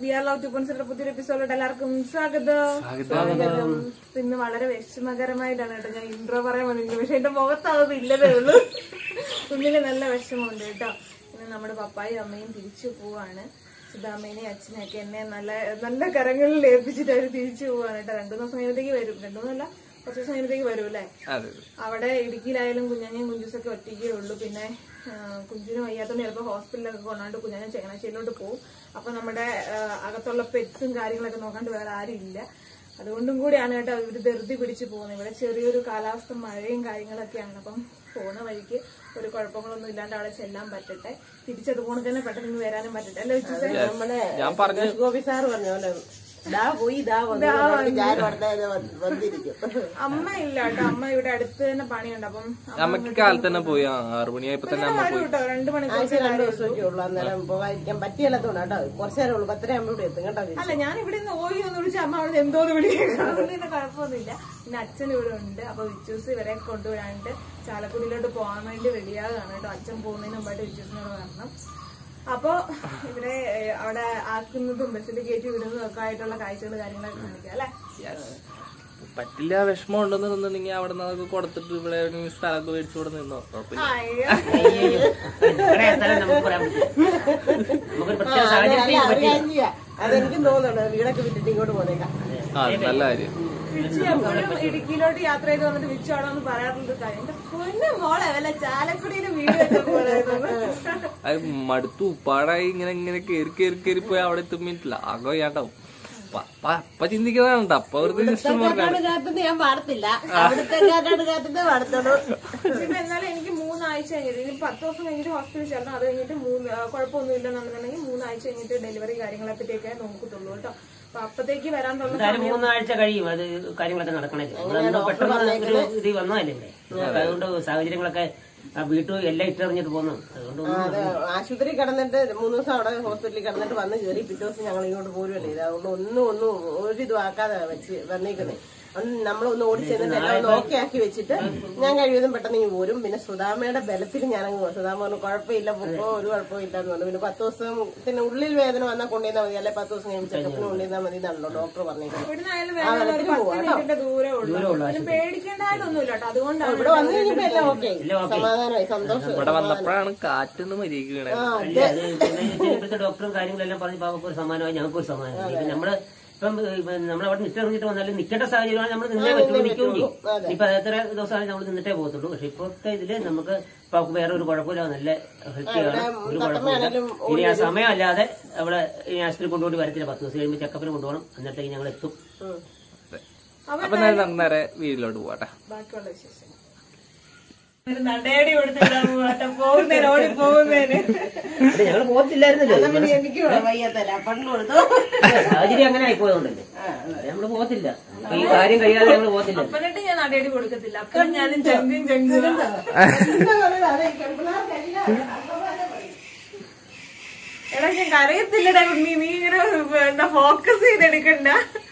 V are love to concept പുതിയൊരു എപ്പിസോഡിലോട്ട് എല്ലാവർക്കും സ്വാഗതം സ്വാഗതം ഇന്ന് വളരെ വിഷമകരമായിട്ടാണ് കേട്ടോ ഞാൻ ഇൻട്രോ പറയാൻ വന്നിരിക്കുന്നത് പക്ഷെ എന്റെ മുഖത്താവുന്നത് ഇല്ലതേ ഉള്ളൂ ഉള്ളില് നല്ല വിഷമമുണ്ട് കേട്ടോ ഇന്ന് നമ്മുടെ പപ്പായും അമ്മയും തിരിച്ചു പോവാണ് സുധാമേനെയും അച്ഛനെയൊക്കെ എന്നെ നല്ല നല്ല കരങ്ങളിൽ ഏൽപ്പിച്ചിട്ട് അവർ തിരിച്ചു പോവാണ് കേട്ടോ രണ്ടു ദിവസം കഴിയുമ്പോഴത്തേക്ക് വരും രണ്ടു മൂന്നല്ല കുറച്ച് ദിവസം കഴിയുമ്പോഴത്തേക്ക് വരും അല്ലേ അതെ അവിടെ ഇടുക്കിയിലായാലും കുഞ്ഞാഞ്ഞയും കുഞ്ചുസൊക്കെ ഒറ്റയ്ക്കേ ഉള്ളൂ പിന്നെ ആ, കുഞ്ചിന് വയ്യാത്തോണ്ട് ചിലപ്പോൾ ഹോസ്പിറ്റലിലൊക്കെ കൊണ്ടാണ്ട് കുഞ്ഞാഞ്ഞ ചങ്ങനാശ്ശേരിയിലോട്ട് പോകും അപ്പൊ നമ്മുടെ ആ, അകത്തുള്ള പെറ്റ്സും കാര്യങ്ങളൊക്കെ നോക്കാണ്ട് വേറെ ആരും ഇല്ല അതുകൊണ്ടും കൂടിയാണ് കേട്ടോ ഇവര് ധൃതി പിടിച്ച് പോകുന്നത് ഇവിടെ ചെറിയൊരു കാലാവസ്ഥ മഴയും കാര്യങ്ങളൊക്കെയാണ് അപ്പം പോകുന്ന വഴിക്ക് ഒരു കുഴപ്പങ്ങളൊന്നും ഇല്ലാണ്ട് അവിടെ ചെല്ലാൻ പറ്റട്ടെ തിരിച്ചതുപോലെ തന്നെ പെട്ടെന്ന് ഇങ്ങ് വരാനും പറ്റട്ടെ അല്ലേ ഉച്ച നമ്മളെ ഞാൻ പറഞ്ഞു ഗോപി സാറ് പറഞ്ഞ പോലെ ദാ പോയി ദാ വന്നു അതുകൊണ്ട് ഞാൻ ഉടനെ വന്ന് വന്നിരിക്കും അമ്മ ഇല്ല കേട്ടോ അമ്മ ഇവിടെ അടുത്ത് തന്നെ പണിയുണ്ട് അപ്പം അമ്മക്ക് കാലത്ത് തന്നെ പോയി ആ, ആറ് മണിയായപ്പോ തന്നെ അമ്മ വരും പോയി കേട്ടോ രണ്ടു മണിക്കൂർ ആഴ്ച രണ്ടു ദിവസമൊക്കെ ഉള്ളു അന്നേരം പോകാതിരിക്കാൻ പറ്റിയല്ലാത്തോണ്ട് കേട്ടോ കുറച്ചു നേരം ഉള്ളു പത്തര ആകുമ്പോൾ ഇവിടെ എത്തും കേട്ടോ അല്ല ഞാൻ ഇവിടെ നിന്ന് ഓയി ഒന്ന് വിളിച്ച അമ്മ അവിടെ എന്തോന്ന് വിളിക്കും അതുകൊണ്ട് പിന്നെ കുഴപ്പമൊന്നുമില്ല പിന്നെ അച്ഛൻ ഇവിടെ ഉണ്ട് അപ്പൊ വിച്ചൂസ് ഇവരെ കൊണ്ടുവിടാണ്ട് ചാലക്കുടിയിലോട്ട് പോകാൻ വേണ്ടി റെഡിയാകാണ് കേട്ടോ അച്ഛൻ പോകുന്നതിന് മുമ്പായിട്ട് വിച്ചൂസിനോട് വരണം അപ്പൊ ഇവിടെ ഏഹ്, അവിടെ ആക്കുന്നതും ബസ്സിൽ കയറ്റി വിടുന്നതും ഒക്കെ ആയിട്ടുള്ള കാഴ്ചകൾ കാര്യങ്ങളൊക്കെ കാണിക്കാം അല്ലെ പറ്റില്ല വിഷമം ഉണ്ടെന്ന് തോന്നുന്നുണ്ടെങ്കിൽ അവിടെ നിന്നൊക്കെ കൊടുത്തിട്ട് ഇവിടെ ഒരു സ്ഥലമൊക്കെ മേടിച്ചു ഇവിടെ നിന്നോ കുഴപ്പമില്ല ഇവിടെ സ്ഥലം നമുക്ക് പറയാൻ പറ്റില്ല നമുക്കൊരു പ്രത്യേക സാഹചര്യത്തിൽ അറിയാൻ ചെയ്യാം അതെനിക്കും തോന്നുന്നുണ്ട് വീടൊക്കെ വിട്ടിട്ട് ഇങ്ങോട്ട് പോന്നേക്കാം ആ നല്ല കാര്യം വിച്ചു എപ്പോഴും ഇടുക്കിയിലോട്ട് യാത്ര ചെയ്ത് വന്നിട്ട് വിച്ചു അവിടെ ഒന്ന് പറയാറുള്ള കാര്യം എന്റെ പൊന്നു മോളെ വല്ല ചാലക്കുടിയിൽ വീട് വെച്ച പോലെ തോന്നുന്നു. അത് മടുത്തു ഉപ്പാടായി ഇങ്ങനെ ഇങ്ങനെ കേറി കേറി കേറി പോയി അവിടെ എത്തുമ്പിട്ടില്ല ആകെ വയ്യാണ്ടാവും അപ്പ- അപ്പ അപ്പ ചിന്തിക്കുന്നതാണ് അപ്പൊ അവർക്ക് ഇഷ്ടം പറഞ്ഞാണ് കാത്തുനിന്ന് ഞാൻ പാടത്തില്ല അവിടുത്തെ കാറ്റാണ് കാറ്റുന്നേ പാടത്തുള്ളൂ പിന്നെ എന്നാലും എനിക്ക് മൂന്നാഴ്ച കഴിഞ്ഞിട്ട് ഇനി പത്ത് ദിവസം കഴിഞ്ഞിട്ട് ഹോസ്പിറ്റലിൽ ചേർന്നു അത് കഴിഞ്ഞിട്ട് മൂന്ന് ആ, കുഴപ്പമൊന്നും ഇല്ലെന്നുണ്ടെങ്കിൽ മൂന്നാഴ്ച കഴിഞ്ഞിട്ട് ഡെലിവറി കാര്യങ്ങളെ പറ്റിയൊക്കെ നോക്കത്തുള്ളൂ കേട്ടോ അപ്പൊ അപ്പത്തേക്ക് വരാൻ തുടങ്ങുന്ന എന്തായാലും മൂന്നാഴ്ച കഴിയും അത് കാര്യങ്ങളൊക്കെ നടക്കണല്ലേ നമ്മളൊന്ന് പെട്ടെന്ന് ഒരു ഇത് വന്നതല്ലേ നമുക്ക് അതുകൊണ്ട് സാഹചര്യങ്ങളൊക്കെ ആ വീട്ടു എല്ലാം ഇട്ടെറിഞ്ഞിട്ട് പോന്നു അതുകൊണ്ട് ഒന്നും അത് ആശുപത്രി കിടന്നിട്ട് മൂന്ന് ദിവസം അവിടെ ഹോസ്പിറ്റലിൽ കിടന്നിട്ട് വന്ന് കയറി പിറ്റേ ദിവസം ഞങ്ങൾ ഇങ്ങോട്ട് പോരുമല്ലേ ഇത് അതുകൊണ്ട് ഒന്നും ഒന്നും ഒരു ഇതും ആക്കാതെ വെച്ച് വന്നേക്കുന്നേ അന്ന് നമ്മളൊന്ന് ഓടി ചെന്നിട്ട് എല്ലാം ഒന്ന് ഓക്കെ ആക്കി വെച്ചിട്ട് ഞാൻ കഴിയുന്നതും പെട്ടെന്ന് ഇങ്ങ് പോരും പിന്നെ സുധാമയുടെ ബലത്തിൽ ഞാൻ അങ്ങ് പോകും സുധാമ പറഞ്ഞു കുഴപ്പമില്ല പൊക്കോ ഒരു കുഴപ്പമില്ല എന്ന് പറഞ്ഞു പിന്നെ പത്ത് ദിവസത്തിന് ഉള്ളിൽ വേദന വന്നാൽ കൊണ്ടുവന്നാൽ മതി അല്ലെ പത്ത് ദിവസം കഴിയുമ്പോൾ ചെക്കപ്പിന് കൊണ്ടുവന്നാൽ മതി എന്നാണല്ലോ ഡോക്ടർ പറഞ്ഞേക്കുന്നത് ഇവിടുന്ന് ആയാലും വേറെ ഒരു പത്ത് മിനിറ്റിന്റെ ദൂരേ ഉള്ളൂ പിന്നെ പേടിക്കേണ്ടായാലൊന്നുമില്ല കേട്ടോ അതുകൊണ്ടാണ് ഇവിടെ വന്നു കഴിഞ്ഞപ്പോ എല്ലാം ഓക്കെ സമാധാനമായി സന്തോഷം ഇവിടെ വന്നപ്പോഴാണ് കാറ്റൊന്ന് മര്യാദക്ക് വീണത് ആ ഇല്ല, അത് പിന്നെ ഇവിടുത്തെ ഡോക്ടറും കാര്യങ്ങളെല്ലാം പറഞ്ഞ് പാവക്ക് ഒരു സമ്മാനമായി ഞങ്ങൾക്ക് ഒരു സമ്മാനം ഇപ്പൊ നമ്മള് ഇപ്പം ഇപ്പം നമ്മളവിടെ നിട്ടെറിഞ്ഞിട്ട് വന്നാലും നിൽക്കേണ്ട സാഹചര്യമാണ് നമ്മൾ നിന്നേ പറ്റുള്ളൂ നിൽക്കുകയും ചെയ്യും ഇപ്പൊ എത്ര ദിവസമാണ് നമ്മൾ നിന്നിട്ടേ പോകത്തുള്ളൂ പക്ഷെ ഇപ്പോഴത്തെ ഇതില് നമുക്ക് പാവക്ക് വേറെ ഒരു കുഴപ്പമില്ല നല്ല ഹെൽത്തിയാണ് ഒരു കുഴപ്പമില്ല ഇനി ആ സമയമല്ലാതെ അവിടെ ഈ ആശുപത്രി കൊണ്ടുപോയി വരത്തില്ല പത്ത് ദിവസം കഴിയുമ്പോൾ ചെക്കപ്പിന് കൊണ്ടുപോകണം എന്നിട്ടേക്ക് ഞങ്ങൾ എത്തും അപ്പൊ ഞാൻ നേരെ വീട്ടിലോട്ട് പോട്ടെ ബാക്കിയുള്ള വിശേഷം ഒരു നടയടി കൊടുത്തിട്ടാ പോവാട്ടെ പോകുന്നേന് ഓടി പോകുന്നേന് ഞങ്ങൾ പോകത്തില്ലായിരുന്നല്ലോ എനിക്ക് വയ്യാത്തല്ല പണ്ട് കൊടുത്തു സാഹചര്യം അങ്ങനെ ആയിപ്പോയതുകൊണ്ടല്ലേ നമ്മള് പോകത്തില്ല അപ്പൊ ഈ കാര്യം കഴിയാതെ ഞങ്ങൾ പോകത്തില്ല അപ്പനിട്ട് ഞാൻ നടയടി കൊടുക്കത്തില്ല അപ്പൊ ഞാനും ചെങ്കും ചെങ്കും എടാ ഞാൻ കരയത്തില്ലടാ കുഞ്ഞി നീ ഇങ്ങനെ എന്താ ഫോക്കസ് ചെയ്തെടുക്കണ്ട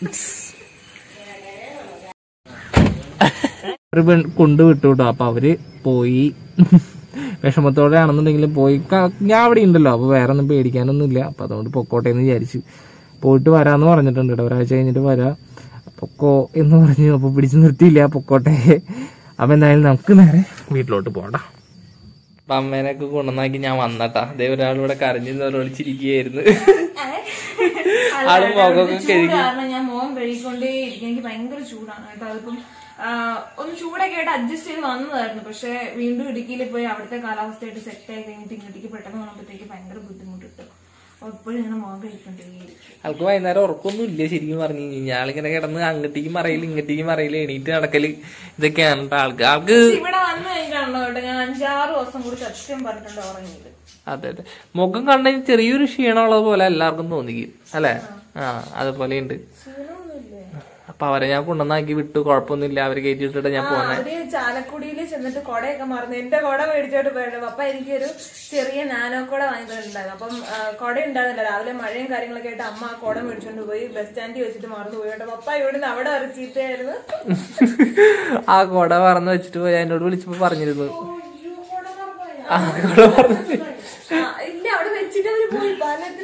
ഒരു പെൺ കൊണ്ട് വിട്ടു കേട്ടോ അപ്പൊ അവര് പോയി വിഷമത്തോടെ ആണെന്നുണ്ടെങ്കിലും പോയി ക- ഞാൻ അവിടെ ഉണ്ടല്ലോ അപ്പൊ വേറെ ഒന്നും പേടിക്കാനൊന്നും ഇല്ല അപ്പൊ അതുകൊണ്ട് പൊക്കോട്ടെ എന്ന് വിചാരിച്ചു പോയിട്ട് വരാന്ന് പറഞ്ഞിട്ടുണ്ട് കേട്ടോ ഒരാഴ്ച കഴിഞ്ഞിട്ട് വരാം പൊക്കോ എന്ന് പറഞ്ഞു അപ്പൊ പിടിച്ചു നിർത്തിയില്ല പൊക്കോട്ടെ അപ്പൊ എന്തായാലും നമുക്ക് നേരെ വീട്ടിലോട്ട് പോകണ്ട അപ്പൊ അമ്മേനൊക്കെ കൊണ്ടുവന്നാക്കി ഞാൻ വന്നട്ടാ അതേ ഒരാളിവിടെ കരഞ്ഞു വിളിച്ചിരിക്കുകയായിരുന്നു ആള് മുഖമൊക്കെ കഴുകി കാരണം ഞാൻ മോൻ കഴുകിക്കൊണ്ടേ ഇരിക്കും എനിക്ക് ഭയങ്കര ചൂടാണ് കേട്ടോ അതിപ്പം ആ, ഒന്ന് ചൂടൊക്കെ ആയിട്ട് അഡ്ജസ്റ്റ് ചെയ്ത് വന്നതായിരുന്നു പക്ഷെ വീണ്ടും ഇടുക്കിയിൽ പോയി അവിടുത്തെ കാലാവസ്ഥയായിട്ട് സെറ്റ് ആയി കഴിഞ്ഞിട്ട് ഇങ്ങോട്ടേക്ക് പെട്ടെന്ന് വന്നപ്പോഴത്തേക്ക് ഭയങ്കര ബുദ്ധിമുട്ടിട്ടു അപ്പൊ എപ്പോഴും ഇങ്ങനെ മോൻ കഴിക്കൊണ്ടേയിരിക്കും ആൾക്ക് വൈകുന്നേരം ഉറക്കൊന്നും ഇല്ല ശരിക്കും പറഞ്ഞു കഴിഞ്ഞാൽ ആളിങ്ങനെ കിടന്ന് അങ്ങോട്ടേക്കും മറയില് ഇങ്ങോട്ടേക്കും മറയില് എണീറ്റ് നടക്കല് ഇതൊക്കെയാണ് ട്ടോ ആൾക്ക് ആൾക്ക് ഇവിടെ വന്നു കഴിഞ്ഞാണല്ലോ കേട്ടോ ഞാൻ അഞ്ചാറ് ദിവസം കൂടി സത്യം പറഞ്ഞിട്ടുണ്ട് ഉറങ്ങിയത് അതെ അതെ മുഖം കണ്ടെങ്കിൽ ചെറിയൊരു ക്ഷീണമുള്ളത് പോലെ എല്ലാവർക്കും തോന്നിക്കും അല്ലെ ആ അതുപോലെ ഉണ്ട് അപ്പൊ അവരെ ഞാൻ കൊണ്ടുവന്നാക്കി വിട്ടു കുഴപ്പമൊന്നുമില്ല അവര് കയറ്റി വിട്ടിട്ട് ഞാൻ പോന്നെ അവര് ചാലക്കുടിയിൽ ചെന്നിട്ട് കൊടയൊക്കെ മറന്നു എന്റെ കൊട മേടിച്ചോട്ട് പോയത് അപ്പൊ എനിക്കൊരു ചെറിയ നാനോ കൊട വാങ്ങിയിട്ടുണ്ടായിരുന്നു അപ്പം ആ, കൊട ഉണ്ടായിരുന്നില്ല രാവിലെ മഴയും കാര്യങ്ങളൊക്കെ ആയിട്ട് അമ്മ ആ കൊട മേടിച്ചോണ്ട് പോയി ബസ് സ്റ്റാൻഡിൽ വെച്ചിട്ട് മറന്നു പോയി കേട്ടോ പപ്പ ഇവിടുന്ന് അവിടെ ഒരു ചീത്തയായിരുന്നു ആ കൊട പറന്ന് വെച്ചിട്ട് പോയി എന്നോട് വിളിച്ചപ്പോ പറഞ്ഞിരുന്നു അയ്യോ, കൊട മറന്നുപോയി. ആ കൊട പറഞ്ഞു ആ, ഇല്ല അവിടെ വെച്ചിട്ട് അവര് പോയി പാലത്തിന് പോയിട്ടുണ്ട്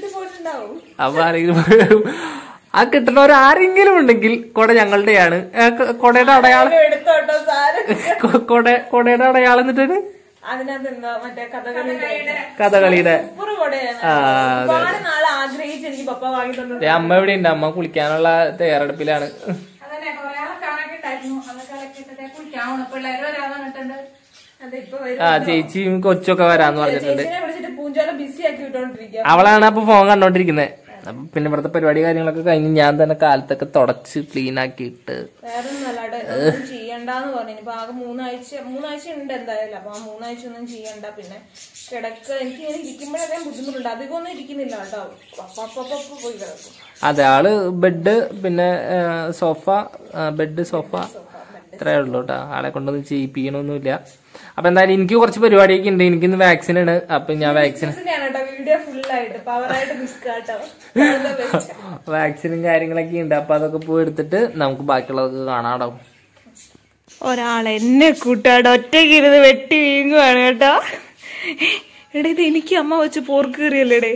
ഉണ്ടാവും അപ്പൊ ആരെങ്കിലും ആ കിട്ടുന്നവർ ആരെങ്കിലും ഉണ്ടെങ്കിൽ കൊട ഞങ്ങളുടെയാണ് ഏ, കൊ- കൊടയുടെ അടയാളം എടുത്തോട്ടോ സാരം കൊ- കൊട കൊടയുടെ അടയാളം എന്നിട്ട് അതിനകത്ത് എന്താ മറ്റേ കഥകളിയുടെ കഥകളിയുടെ സൂപ്പർ കൊടയാണ് ആ, ഒരുപാട് നാളെ ആഗ്രഹിച്ച് എനിക്ക് പപ്പ വാങ്ങി തന്നത് ദേ അമ്മ ഇവിടെ ഉണ്ട് അമ്മ കുളിക്കാനുള്ള തയ്യാറെടുപ്പിലാണ് അതന്നെ കൊറേ ആളെ കാണാൻ ഉണ്ടായിരുന്നു അതൊക്കെ ഇളക്കിയിട്ടേ കുളിക്കാൻ പിള്ളേര് വരാൻ പറഞ്ഞിട്ടുണ്ട് അതെ ഇപ്പൊ വരും ആ ചേച്ചിയും കൊച്ചൊക്കെ വരാന്ന് പറഞ്ഞിട്ടുണ്ട് ചേച്ചിനെ വിളിച്ചിട്ട് പൂഞ്ചോല ബിസി ആക്കി വിട്ടോണ്ടിരിക്കുക അവളാണ് അപ്പൊ ഫോൺ കണ്ടോണ്ടിരിക്കുന്നത് അപ്പൊ പിന്നെ ഇവിടുത്തെ പരിപാടി കാര്യങ്ങളൊക്കെ കഴിഞ്ഞ് ഞാൻ തന്നെ കാലത്തൊക്കെ തുടച്ച് ക്ലീൻ ആക്കിയിട്ട് വേറെ ഒന്നും അല്ലാണ്ട് ഒന്നും ചെയ്യണ്ടെന്ന് പറഞ്ഞു ഇനിയിപ്പോ ആകെ മൂന്നാഴ്ച മൂന്നാഴ്ച ഉണ്ട് എന്തായാലും അപ്പൊ ആ മൂന്നാഴ്ച ഒന്നും ചെയ്യണ്ട പിന്നെ കിടക്ക എനിക്ക് ഇങ്ങനെ ഇരിക്കുമ്പോഴൊക്കെ ബുദ്ധിമുട്ടുണ്ട് അധികം ഒന്നും ഇരിക്കുന്നില്ല കേട്ടോ പപ്പ പപ്പ പപ്പ പോയി കിടക്കും അതെ ആള് ബെഡ് പിന്നെ ആ, സോഫ ആ, ബെഡ് സോഫ ഇത്രേ ഉള്ളൂ കേട്ടോ ആളെ കൊണ്ടൊന്നും ചെയ്യിപ്പിക്കണമൊന്നുമില്ല അപ്പൊ എന്തായാലും എനിക്ക് കുറച്ച് പരിപാടിയൊക്കെ ഉണ്ട് എനിക്കിന്ന് വാക്സിൻ ആണ് അപ്പൊ ഞാൻ വാക്സിൻ തന്നെയാണ് കേട്ടോ വീഡിയോ ഫുള്ളായിട്ട് പവറായിട്ട് നിൽക്കുക കേട്ടോ വെറുതെ വെച്ച്. വാക്സിനും കാര്യങ്ങളൊക്കെ ഉണ്ട് അപ്പൊ അതൊക്കെ പോയി എടുത്തിട്ട് നമുക്ക് ബാക്കിയുള്ളതൊക്കെ കാണാടോ ഒരാൾ എന്നെ കൂട്ടാട് ഒറ്റയ്ക്ക് ഇരുന്ന് വെട്ടി വീങ്ങുവാണ് കേട്ടോ എടാ ഇത് എനിക്ക് അമ്മ വെച്ച് പോർക്ക് കയറിയല്ലേടേ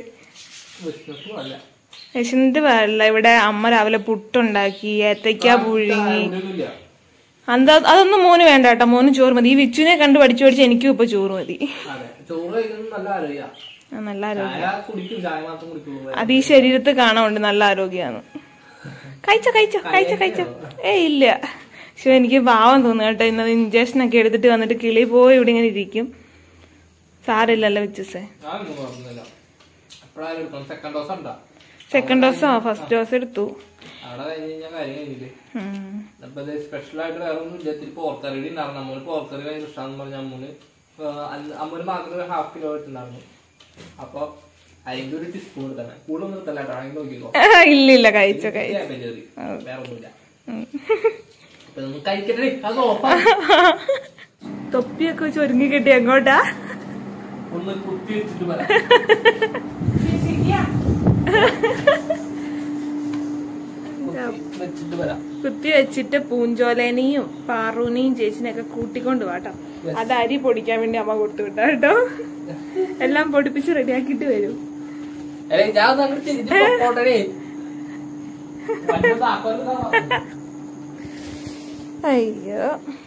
വിശന്നിട്ട് പാടില്ല ഇവിടെ അമ്മ രാവിലെ പുട്ടുണ്ടാക്കി ഏത്തയ്ക്ക പുഴുങ്ങി എന്താ അതൊന്നും മോന് വേണ്ട കേട്ടോ മോന് ചോറ് മതി ഈ വിച്ചുവിനെ കണ്ട് പഠിച്ചു പഠിച്ച് എനിക്കും ഇപ്പൊ ചോറ് മതി ചോറ് കഴിക്കുന്നത് നല്ല ആരോഗ്യ ആ, നല്ല ആരോഗ്യം ചായ കുടിക്കും ചായ മാത്രം കുടിക്കുള്ളൂ അത് ഈ ശരീരത്ത് കാണാറുണ്ട് നല്ല ആരോഗ്യമാണ് കഴിച്ചോ കഴിച്ചോ കഴിച്ചോ കഴിച്ചോ ഏ ഇല്ല പക്ഷെ എനിക്ക് പാവം തോന്നുന്നു കേട്ടോ ഇന്നത് ഇഞ്ചക്ഷൻ ഒക്കെ എടുത്തിട്ട് വന്നിട്ട് കിളി പോയി ഇവിടെ ഇങ്ങനെ ഇരിക്കും സാരില്ലല്ലോ വിച്ചസേ ഞാനൊന്നും പറഞ്ഞില്ല എപ്പോഴായാലും എടുക്കണം സെക്കൻഡ് ഡോസ് ഉണ്ടാ സെക്കൻഡ് ഡോസോ ഫസ്റ്റ് ഡോസ് എടുത്തു അവിടെ കഴിഞ്ഞ് കഴിഞ്ഞാൽ കാര്യം കഴിഞ്ഞില്ലേ ഉം. അപ്പൊ ഇത് സ്പെഷ്യൽ ആയിട്ട് വേറെ ഒന്നും ഇല്ല ഇത്തിരി പോർക്കറി ഉണ്ടായിരുന്നു അമ്മൂന് പോർക്കറി ഭയങ്കര ഇഷ്ടമാണെന്ന് പറഞ്ഞ അമ്മൂന് അമ്മൂന് മാത്രം ഒരു ഹാഫ് കിലോ ഇട്ടുണ്ടായിരുന്നു അപ്പൊ അതിന്റെ ഒരു ടീസ്പൂൺ എടുത്തന്നെ കൂടുതലൊന്നും എടുത്തല്ല കേട്ടോ അതിന് നോക്കിക്കോ ആ, ഇല്ല ഇല്ല കഴിച്ചോ കഴിച്ചോ ഞാൻ വെച്ചേറി. വേറെ ഒന്നുമില്ല അപ്പൊ നമുക്ക് കഴിക്കട്ടെ അത് ഓഫാ തൊപ്പിയൊക്കെ വെച്ച് ഒരുങ്ങി കിട്ടി എങ്ങോട്ടാ ഒന്ന് കുത്തി വെച്ചിട്ട് വരാം കുത്തി വെച്ചിട്ട് വരാം കുത്തി വെച്ചിട്ട് പൂഞ്ചോലേനെയും പാറൂനെയും ചേച്ചിനെയൊക്കെ കൂട്ടിക്കൊണ്ട് വാട്ടോ അത് അരി പൊടിക്കാൻ വേണ്ടി അമ്മ കൊടുത്തു വിട്ടാ കേട്ടോ എല്ലാം പൊടിപ്പിച്ച് റെഡിയാക്കിട്ട് വരും ഏയ് ഞാൻ ഒന്ന് അങ്ങോട്ട് തിരിഞ്ഞിട്ട് പൊക്കോട്ടെടേ. വണ്ടി താക്കോല് തന്നോ? അയ്യോ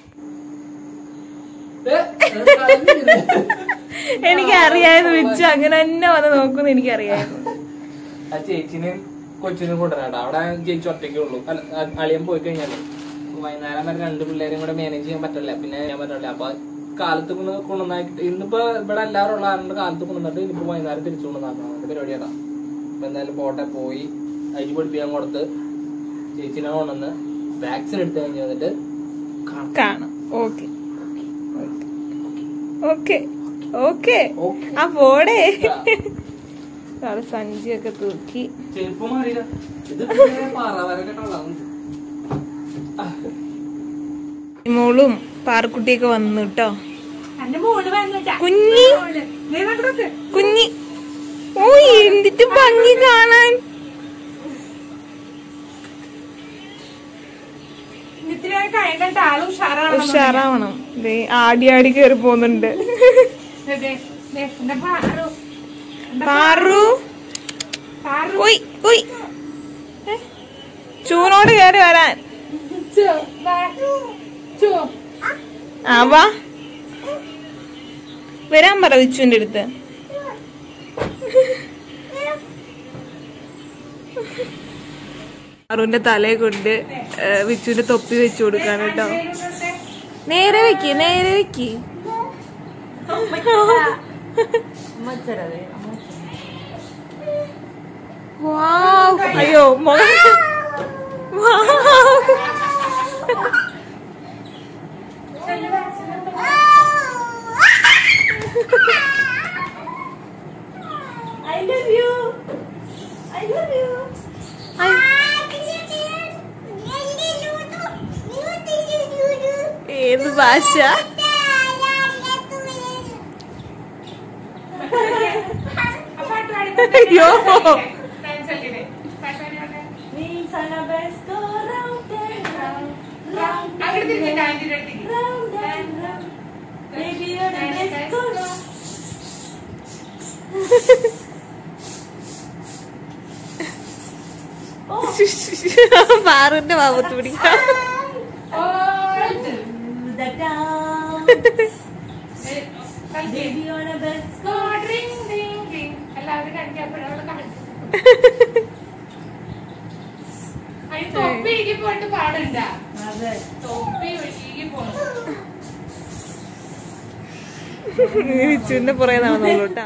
ഏ, ഏ, കളഞ്ഞില്ലേ? എനിക്ക് അറിയായിരുന്നു വെച്ച് അങ്ങനെ തന്നെ വന്ന് നോക്കുന്നു എനിക്ക് അറിയായിരുന്നു ആ ചേച്ചിനെയും കൊച്ചിനും കൊണ്ടുവരാട്ടോ അവിടെ ചേച്ചി ഒറ്റയ്ക്കേ ഉള്ളൂ അല്ല, ആ അളിയൻ പോയി കഴിഞ്ഞാല് വൈകുന്നേരം വരെ രണ്ട് പിള്ളേരും കൂടെ മാനേജ് ചെയ്യാൻ പറ്റില്ല പിന്നെ ചെയ്യാൻ പറ്റില്ല അപ്പൊ കാലത്ത് കൊണ്ട് കൊണ്ടുവന്നാക്കിട്ട് ഇന്നിപ്പോ ഇവിടെ എല്ലാവരും ഉള്ള കാരണം കാലത്ത് കൊണ്ടുവന്നിട്ട് ഇനിയിപ്പോ വൈകുന്നേരം തിരിച്ചു കൊണ്ടുവന്നാക്കണം അതിന്റെ പരിപാടിയാടാ അപ്പൊ എന്തായാലും പോട്ടെ പോയി അരി പഠിപ്പിക്കാൻ കൊടുത്ത് ചേച്ചിനെ കൊണ്ടുവന്ന് വാക്സിൻ എടുത്തു കഴിഞ്ഞ് വന്നിട്ട് കാണാം കാണാം ഓക്കെ ഓക്കെ ഓക്കെ ഓക്കെ ആ പോടേ ആള് സഞ്ചിയൊക്കെ തൂക്കി ചെരുപ്പ് മാറിയില്ല ഇത് പിന്നെ പാറ വരക്കെട്ടുള്ള മോളും പാറക്കുട്ടിയൊക്കെ വന്നു കേട്ടോ എന്റെ മോള് വന്നിട്ടാ കുഞ്ഞി കുഞ്ഞി ഓ എന്തിട്ട് ഭംഗി കാണാൻ ഇത്തിരി കഴിഞ്ഞിട്ട് ആള് ഉഷാറാണ് ഉഷാറാവണം ദേ ആടി ആടി കേറി പോകുന്നുണ്ട് എന്റെ പാറു പാറു പാറു കുയ് കുയ് ഏ? ചൂനോട് കേറി വരാൻ ചോ വാ. ചോ ആ വാ വരാൻ പറ വിച്ചുവിന്റെ അടുത്ത് പാറുവിന്റെ തലയെ കൊണ്ട് ഏ, വിച്ചുവിന്റെ തൊപ്പി വെച്ചു കൊടുക്കാൻ കേട്ടോ നേരെ വെക്ക് നേരെ വെക്ക് Wow. അയ്യോ മുഖം Wow. I love you. I love you. ഏത് ഭാഷ അയ്യോ അങ്ങോട്ട് തിരിഞ്ഞിട്ട് ആന്റിയുടെ അടുത്തേക്ക് പാറുന്റെ ഭാവത്ത് പിടിക്കാം എല്ലാവരും കഴിക്കപ്പോഴവിടെ കാണിച്ചു അതിന് തൊപ്പി ഇരിക്കി പോയിട്ട് പാടണ്ട തൊപ്പി ഒഴുകി പോണം വിച്ചുവിന്റെ പുറകെ നടന്നോളൂ കേട്ടാ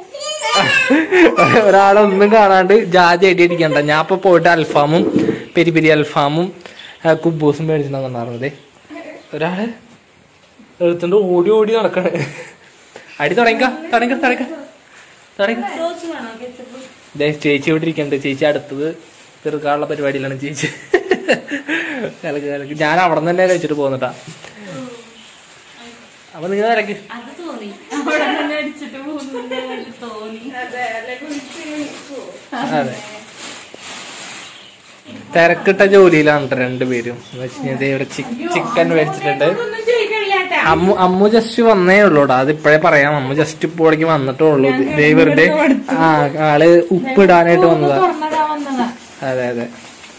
ഒരാളൊന്നും കാണാണ്ട് ജാതി അടി അടിക്കണ്ട ഞാൻ ഇപ്പൊ പോയിട്ട് അൽഫാമും പെരി പെരി അൽഫാമും ആ, കുബൂസും മേടിച്ചിട്ടുണ്ടെന്നായിരുന്നതേ ഒരാള് എടുത്തുണ്ട് ഓടി ഓടി നടക്കണ് അടി തുടങ്ങിക്ക തുടങ്ങിക്ക തുടങ്ങിക്ക തുടങ്ങിക്ക ദേ ചേച്ചി ഇവിടെ ഇരിക്കണ്ട് ചേച്ചി അടുത്തത് തീർക്കാനുള്ള പരിപാടിയിലാണ് ചേച്ചി കലക്ക് കലക്ക് ഞാൻ അവിടെ നിന്ന് തന്നെ കഴിച്ചിട്ട് പോകുന്നട്ടാ അപ്പൊ നിങ്ങൾ ഇറക്കി അതെ തിരക്കിട്ട ജോലിയിലാണ് ട്ടോ രണ്ടുപേരും എന്ന് വെച്ച് കഴിഞ്ഞാൽ ദേ ഇവിടെ ചിക്കൻ മേടിച്ചിട്ടുണ്ട് ഒന്നും ചോദിക്കണില്ലാട്ടാ അമ്മു അമ്മു ജസ്റ്റ് വന്നേ ഉള്ളൂടാ അത് ഇപ്പഴേ പറയാം അമ്മു ജസ്റ്റ് ഇപ്പോഴേക്ക് വന്നിട്ടേ ഉള്ളൂ ദേ വെറുതെ ആ ആള് ഉപ്പിടാനായിട്ട് വന്നതാ തുറന്നതാ വന്നതാ അതെ അതെ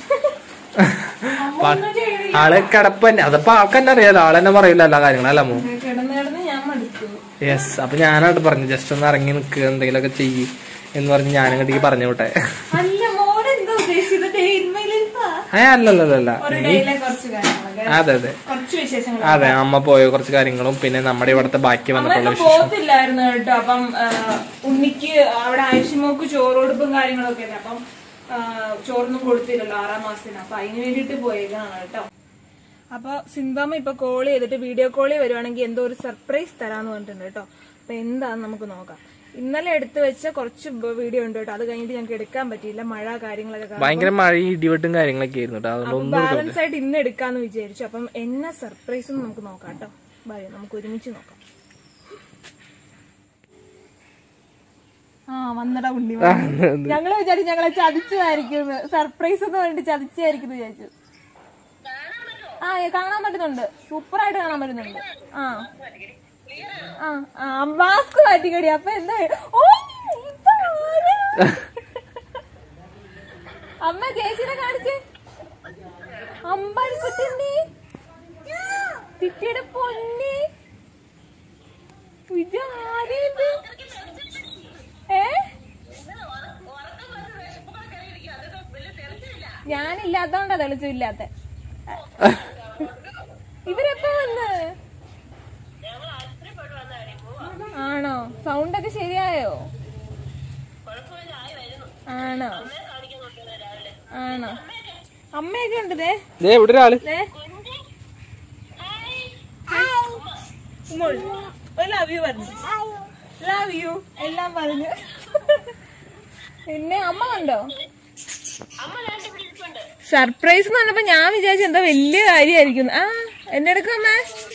ആള് കിടപ്പ് തന്നെ അതിപ്പോ ആൾക്ക് തന്നെ അറിയാലോ ആള് തന്നെ പറയില്ല എല്ലാ കാര്യങ്ങളും അല്ല അമ്മു കിടന്ന് കിടന്ന് ഞാൻ മടുത്തു യെസ് അപ്പൊ ഞാനായിട്ട് പറഞ്ഞു ജസ്റ്റ് ഒന്ന് ഇറങ്ങി നിൽക്കുക എന്തെങ്കിലുമൊക്കെ ചെയ്യ് എന്ന് പറഞ്ഞ് ഞാനിങ്ങോട്ടേക്ക് പറഞ്ഞു വിട്ടെ അല്ല മോനെന്താ ഉദ്ദേശിച്ചത് ഡേ ഇൻ മൈ ലൈഫാ ഏ അല്ലല്ലല്ല ഒരു ഡേയിലെ കുറച്ച് കാര്യങ്ങളൊക്കെ അതെ അതെ കുറച്ച് വിശേഷങ്ങൾ അതെ അമ്മ പോയ കുറച്ച് കാര്യങ്ങളും പിന്നെ നമ്മുടെ ഇവിടുത്തെ ബാക്കി വന്നിട്ടുള്ള അമ്മയൊക്കെ വിശേഷം പോകത്തില്ലായിരുന്നു കേട്ടോ അപ്പം ആ, ഉണ്ണിക്ക് അവിടെ ആയുഷ്മോക്ക് ചോറൊടുപ്പും കാര്യങ്ങളൊക്കെ അല്ലേ അപ്പം ആ, ചോറൊന്നും കൊടുത്തില്ലല്ലോ ആറാം മാസത്തിന് അപ്പൊ അതിന് വേണ്ടിട്ട് പോയേക്കാണ് കേട്ടോ അപ്പൊ സിന്താമ്മ ഇപ്പൊ കോൾ ചെയ്തിട്ട് വീഡിയോ കോളിൽ വരുവാണെങ്കിൽ എന്തോ ഒരു സർപ്രൈസ് തരാന്ന് പറഞ്ഞിട്ടുണ്ട് കേട്ടോ അപ്പൊ എന്താന്ന് നമുക്ക് നോക്കാം ഇന്നലെ എടുത്തു വെച്ച കുറച്ച് വീഡിയോ ഉണ്ട് കേട്ടോ അത് കഴിഞ്ഞിട്ട് ഞങ്ങൾക്ക് എടുക്കാൻ പറ്റിയില്ല മഴ കാര്യങ്ങളൊക്കെ കാരണം. ഭയങ്കര മഴയും ഇടിവെട്ടും കാര്യങ്ങളൊക്കെ ആയിരുന്നു കേട്ടോ അതുകൊണ്ട് ഒന്നും ബാലൻസ് ആയിട്ട് ഇന്ന് എടുക്കാന്ന് വിചാരിച്ചു അപ്പം എന്നെ സർപ്രൈസ് നമുക്ക് നോക്കാം കേട്ടോ ബൈ നമുക്ക് ഒരുമിച്ച് നോക്കാം ആ വന്നടാ ഉണ്ണി ഞങ്ങള് വിചാരിച്ചു ഞങ്ങളെ ചതിച്ചതായിരിക്കും സർപ്രൈസ് എന്ന് പറഞ്ഞിട്ട് ചതിച്ചായിരിക്കും വിചാരിച്ചു ആ ഏ, കാണാൻ പറ്റുന്നുണ്ട് സൂപ്പർ ആയിട്ട് കാണാൻ പറ്റുന്നുണ്ട് ആ ആ ആ മാസ്ക് മാറ്റിക്കടി അപ്പൊ എന്താ ഓ ഇതാരാ? അമ്മ ചേച്ചിനെ കാണിച്ചേ അമ്പാടിക്കുട്ടി തിറ്റിയുടെ പൊന്നി ഇതാരേത് ഏ ഞാനില്ലാത്തോണ്ടാ തെളിച്ചില്ലാത്ത ഇവരെപ്പോ വന്ന് ആണോ സൗണ്ട് ഒക്കെ ശരിയായോ ആണോ ആണോ അമ്മയൊക്കെ ഉണ്ട് ദേ ദേ ഇവിടെ ഒരാള് ദേ. ഉമ്മോൾ, ഒരു love you പറഞ്ഞു ലവ് യു എല്ലാം പറഞ്ഞു പിന്നെ അമ്മ കണ്ടോ സർപ്രൈസ് എന്ന് പറഞ്ഞപ്പോ ഞാൻ വിചാരിച്ചു എന്തോ വലിയ കാര്യമായിരിക്കും ആ എന്നെ എടുക്കും അമ്മ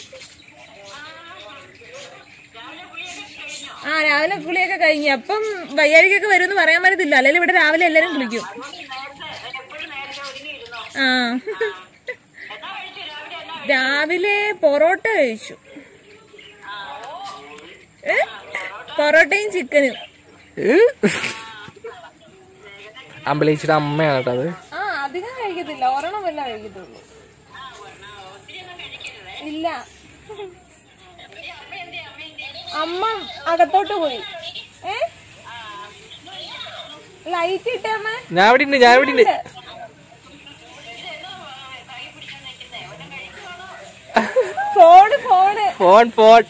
ആ രാവിലെ കുളിയൊക്കെ കഴിഞ്ഞു അപ്പം വയ്യാഴികൊക്കെ വരുമെന്ന് പറയാൻ പറ്റത്തില്ല അല്ലെങ്കിൽ ഇവിടെ രാവിലെ എല്ലാരും കുളിക്കും ആ രാവിലെ പൊറോട്ട കഴിച്ചു ഏ? പൊറോട്ടയും ചിക്കനും അമ്പലീച്ചിയുടെ അമ്മയാണ് കേട്ടോ അത് ആ അധികം കഴിക്കത്തില്ല ഒരെണ്ണം വല്ല കഴിക്കത്തുള്ളൂ ഇല്ല അമ്മ അകത്തോട്ട് പോയി ഏ ലൈറ്റ് ഇട്ടേ അമ്മ ഞാൻ ഇവിടെ ഉണ്ട് ഞാൻ ഇവിടെ ഉണ്ട് ഫോണ് ഫോണ് ഫോൺ ഫോൺ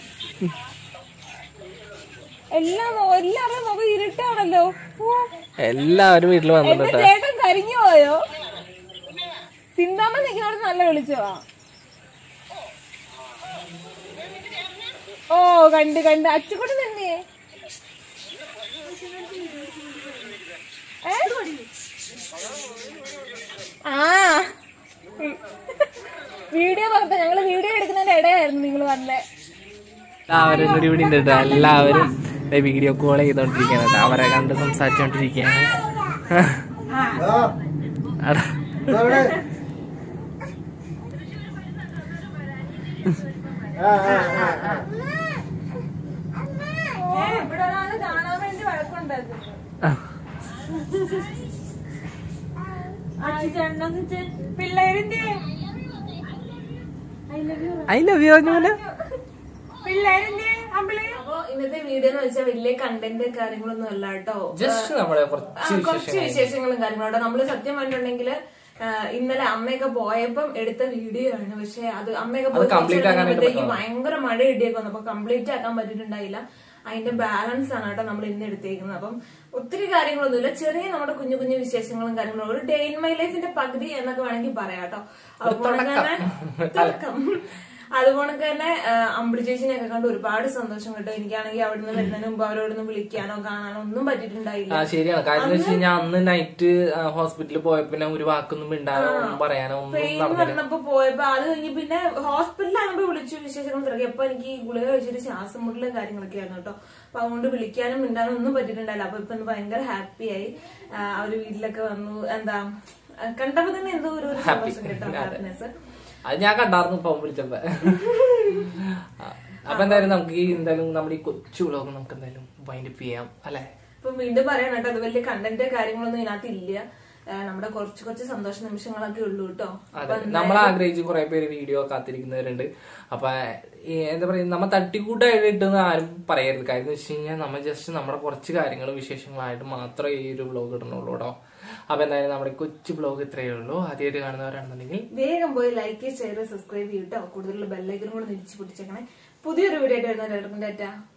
എല്ലാം മൊ- എല്ലാവരുടെ മുഖം ഇരുട്ടാണല്ലോ ഓ, എല്ലാവരും വീട്ടിൽ എന്റെ വന്നിട്ടുണ്ട് കേട്ടോ ചേട്ടൻ കരിഞ്ഞു പോയോ സിന്താമ്മ നിൽക്കുന്നോട് നല്ല വിളിച്ചോ ഓ കണ്ട് കണ്ട് അച്ചുകൂടെ നിന്നേ ഏ? ആ വീഡിയോ പറഞ്ഞ ഞങ്ങള് വീഡിയോ എടുക്കുന്നതിന്റെ ഇടയായിരുന്നു നിങ്ങൾ പറഞ്ഞേ എല്ലാവരും കൂടി ഇവിടെ ഉണ്ട് കേട്ടോ എല്ലാവരും വീഡിയോ കോൾ ചെയ്തോണ്ടിരിക്കുകയാണ് കേട്ടോ അവരെ കണ്ട് സംസാരിച്ചോണ്ടിരിക്കുകയാണ് അടാ. ഏ, ഇവിടെ ഒരാള് കാണാൻ വേണ്ടി വഴക്കുണ്ടാക്കുന്നു പിള്ളേരിന്റെ ഐ ലവ് യു പറഞ്ഞ പിള്ളേരിന്റെ അമ്പിളി അപ്പൊ ഇന്നത്തെ വീഡിയോ എന്ന് വെച്ചാൽ വലിയ കണ്ടന്റ് കാര്യങ്ങളൊന്നും അല്ല കേട്ടോ ജസ്റ്റ് നമ്മുടെ ആ, കുറച്ച് കുറച്ച് വിശേഷങ്ങളും കാര്യങ്ങളും നമ്മള് സത്യം പറഞ്ഞിട്ടുണ്ടെങ്കിൽ ഇന്നലെ അമ്മയൊക്കെ പോയപ്പം എടുത്ത വീഡിയോ ആണ് പക്ഷെ അത് അമ്മയൊക്കെ പോയി complete ആക്കാനായിട്ട് കുറച്ച് ഭയങ്കര മഴ ഇടിയൊക്കെ വന്നു അപ്പൊ കംപ്ലീറ്റ് ആക്കാൻ പറ്റിയിട്ടുണ്ടായില്ല അതിന്റെ ബാലൻസ് ആണ് കേട്ടോ നമ്മൾ ഇന്ന് എടുത്തേക്കുന്നത് അപ്പം ഒത്തിരി കാര്യങ്ങളൊന്നുമില്ല ചെറിയ നമ്മുടെ കുഞ്ഞു കുഞ്ഞു വിശേഷങ്ങളും കാര്യങ്ങളും ഒരു ഡേ ഇൻ മൈ ലൈഫിന്റെ പകുതി എന്നൊക്കെ വേണമെങ്കിൽ പറയാം കേട്ടോ അതുപോലെ തന്നെ തുടക്കം അതുപോലെ തന്നെ അമ്പിളി ചേച്ചിനെയൊക്കെ കണ്ട് ഒരുപാട് സന്തോഷം കേട്ടോ എനിക്കാണെങ്കിൽ അവിടുന്ന് വരുന്നതിന് മുമ്പ് അവരോടൊന്ന് വിളിക്കാനോ കാണാനോ ഒന്നും പറ്റിയിട്ടുണ്ടായില്ല ആ ശരിയാണ് കാര്യം എന്ന് വെച്ച് കഴിഞ്ഞാൽ അന്ന് നൈറ്റ് ഹോസ്പിറ്റലിൽ പോയപ്പോ പിന്നെ ഒരു വാക്കൊന്നും മിണ്ടാനോ ഒന്നും പറയാനോ ഒന്നും പെയിൻ നടന്നില്ല വന്നപ്പോ പോയപ്പോ അത് കഴിഞ്ഞ് പിന്നെ ഹോസ്പിറ്റലിലാകുമ്പോ വിളിച്ചു വിശേഷങ്ങൾ തിരക്കി അപ്പൊ എനിക്ക് ഈ ഗുളിക കഴിച്ചിട്ട് ശ്വാസം മുട്ടലും കാര്യങ്ങളൊക്കെ ആയിരുന്നു കേട്ടോ അപ്പൊ അതുകൊണ്ട് വിളിക്കാനും മിണ്ടാനും ഒന്നും പറ്റിയിട്ടുണ്ടായില്ല അപ്പൊ ഇപ്പൊ ഇന്ന് ഭയങ്കര ഹാപ്പി ആയി ആ, അവര് വീട്ടിലൊക്കെ വന്നു എന്താ ആ, കണ്ടപ്പോ തന്നെ എന്തോ ഒരു ഒരു സന്തോഷം കേട്ടോ ഹാപ്പിനെസ് അത് ഞാൻ കണ്ടായിരുന്നു ഇപ്പം വിളിച്ചപ്പോ ആ, അപ്പൊ എന്തായാലും നമുക്ക് ഈ എന്തായാലും നമ്മുടെ ഈ കൊച്ചു വ്ളോഗ് നമുക്ക് എന്തായാലും വൈൻഡപ്പ് ചെയ്യാം അല്ലെ ഇപ്പൊ വീണ്ടും പറയണം കേട്ടോ അത് വലിയ കണ്ടന്റ് കാര്യങ്ങളൊന്നും ഇതിനകത്ത് ഇല്ല ആ, നമ്മുടെ കുറച്ച് കുറച്ച് സന്തോഷ നിമിഷങ്ങളൊക്കെ ഉള്ളൂ കേട്ടോ അതെ നമ്മൾ ആഗ്രഹിച്ച് കുറെ പേര് വീഡിയോ കാത്തിരിക്കുന്നവരുണ്ട് അപ്പൊ ഈ എന്താ പറയുക നമ്മ തട്ടിക്കൂട്ടായിട്ട് ഇട്ടെന്ന് ആരും പറയരുത് കാര്യം എന്ന് വെച്ച് കഴിഞ്ഞാൽ നമ്മൾ ജസ്റ്റ് നമ്മുടെ കുറച്ച് കാര്യങ്ങളും വിശേഷങ്ങളായിട്ട് മാത്രമേ ഈ ഒരു വ്ലോഗ് ഇടുന്നുള്ളൂ കേട്ടോ അപ്പൊ എന്തായാലും നമ്മുടെ കൊച്ചു വ്ലോഗ് ഇത്രയേ ഉള്ളൂ ആദ്യമായിട്ട് കാണുന്നവരാണെന്നുണ്ടെങ്കിൽ വേഗം പോയി ലൈക്ക് ഷെയർ സബ്സ്ക്രൈബ് ചെയ്യട്ടോ കൂടുതലുള്ള ബെല്ലൈക്കനും കൂടെ നിരിച്ചു പിടിച്ചേക്കണേ പുതിയൊരു വീഡിയോ ആയിട്ട് വരുന്ന എല്ലാവർക്കും ഡേറ്റ